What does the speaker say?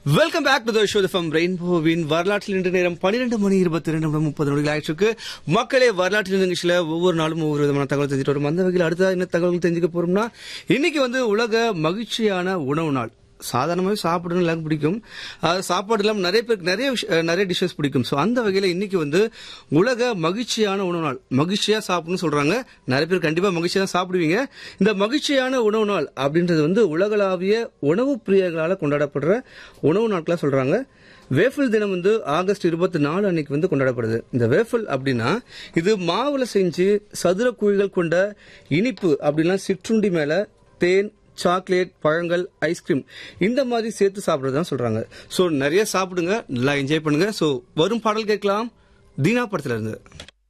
welcome back to the show from ரெயின்போவின் வரலாற்றில் இன்று நேரம் பன்னிரெண்டு மணி இருபத்தி ரெண்டு மணி முப்பது நொடிகள் ஆயிடுச்சு மக்களே வரலாற்றில் நிகழ்ச்சியில ஒவ்வொரு நாளும் ஒவ்வொரு விதமான தகவல் தெரிஞ்சுட்டு வரும் அந்த வகையில் அடுத்த என்ன தகவல் தெரிஞ்சுக்க போறோம்னா இன்னைக்கு வந்து உலக மகிழ்ச்சியான உணவு நாள் சாதாரணமாகவே சாப்பிடணும் எல்லாருக்கும் பிடிக்கும் அது சாப்பாடு இல்லாமல் நிறைய பேருக்கு நிறைய விஷ- அஹ் நிறைய டிஷ்ஷஸ் பிடிக்கும் ஸோ அந்த வகையில் இன்னைக்கு வந்து உலக மகிழ்ச்சியான உணவு நாள் மகிழ்ச்சியாக சாப்பிடணும்னு சொல்றாங்க நிறைய பேர் கண்டிப்பாக மகிழ்ச்சியாக தான் சாப்பிடுவீங்க இந்த மகிழ்ச்சியான உணவு நாள் அப்படின்றது வந்து உலகளாவிய உணவு பிரியர்களால் கொண்டாடப்படுற உணவு நாட்களாக சொல்றாங்க வேஃபிள் தினம் வந்து ஆகஸ்ட் இருபத்தி நாலு அன்னைக்கு வந்து கொண்டாடப்படுது இந்த வேஃபிள் அப்படின்னா இது மாவுல செஞ்சு சதுர குழிகள் கொண்ட இனிப்பு அப்படின்னா சிற்றுண்டி மேல தேன் சாக்லேட் பழங்கள் ஐஸ்கிரீம் இந்த மாதிரி சேர்த்து சாப்பிடுறது தான் சொல்றாங்க ஸோ நிறைய சாப்பிடுங்க நல்லா என்ஜாய் பண்ணுங்க ஸோ வரும் பாடல் கேட்கலாம் தீனா படத்துல இருந்து